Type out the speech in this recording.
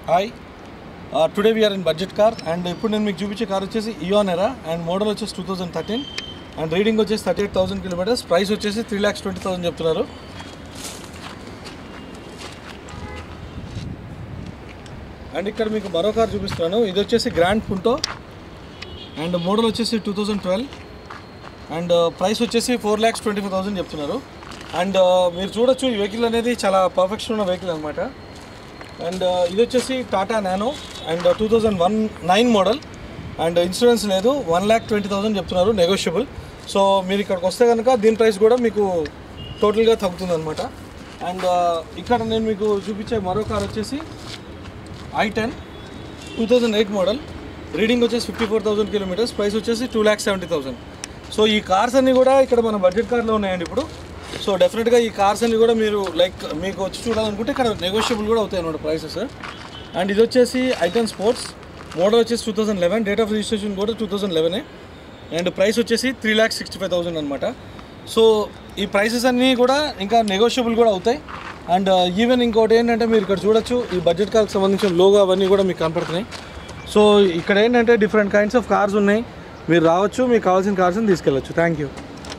hi today we are in budget car and ఇప్పుడు నేను మీకు చూపించే కార్ వచ్చేసి ఇయోన్ ఎరా అండ్ మోడల్ వచ్చేసి two thousand thirteen and reading వచ్చేసి thirty eight thousand kilometres price వచ్చేసి త్రీ ల్యాక్స్ ట్వంటీ థౌసండ్ చెప్తున్నారు అండ్ ఇక్కడ మీకు మరో కార్ చూపిస్తున్నాను ఇది వచ్చేసి గ్రాండ్ పుంటో అండ్ మోడల్ వచ్చేసి two thousand twelve and price వచ్చేసి four lakhs twenty five thousand చెప్తున్నారు అండ్ మీరు చూడొచ్చు ఈ వెహికల్ అనేది చాలా పర్ఫెక్షన్ ఉన్న వెహికల్ అనమాట అండ్ ఇది వచ్చేసి Tata Nano and two thousand one nine model and insurance లేదు వన్ ల్యాక్ ట్వంటీ థౌసండ్ చెప్తున్నారు నెగోషియబుల్ సో మీరు ఇక్కడికి వస్తే కనుక దీని ప్రైస్ కూడా మీకు టోటల్గా తగ్గుతుంది అనమాట అండ్ ఇక్కడ నేను మీకు చూపించే మరో కార్ వచ్చేసి i ten two thousand eight model reading వచ్చేసి fifty four thousand kilometres price వచ్చేసి two lakhs seventy thousand so ఈ కార్స్ అన్నీ కూడా ఇక్కడ మన బడ్జెట్ కార్లో ఉన్నాయండి ఇప్పుడు సో డెఫినెట్గా ఈ కార్స్ అన్ని కూడా మీరు లైక్ మీకు వచ్చి చూడాలనుకుంటే ఇక్కడ నెగోషియబుల్ కూడా అవుతాయి అనమాట ప్రైసెస్ అండ్ ఇది వచ్చేసి ఐటన్ స్పోర్ట్స్ మోడల్ వచ్చేసి two thousand eleven date of registration కూడా టూ థౌసండ్ లెవెనే అండ్ ప్రైస్ వచ్చేసి three lakhs sixty five thousand అనమాట సో ఈ ప్రైసెస్ అన్నీ కూడా ఇంకా నెగోషియబుల్ కూడా అవుతాయి అండ్ ఈవెన్ ఇంకోటి ఏంటంటే మీరు ఇక్కడ చూడొచ్చు ఈ బడ్జెట్ కార్కి సంబంధించిన లోగో అవన్నీ కూడా మీకు కనపడుతున్నాయి సో ఇక్కడ ఏంటంటే డిఫరెంట్ కైండ్స్ ఆఫ్ కార్స్ ఉన్నాయి మీరు రావచ్చు మీకు కావాల్సిన కార్స్ని తీసుకెళ్ళచ్చు థ్యాంక్ యూ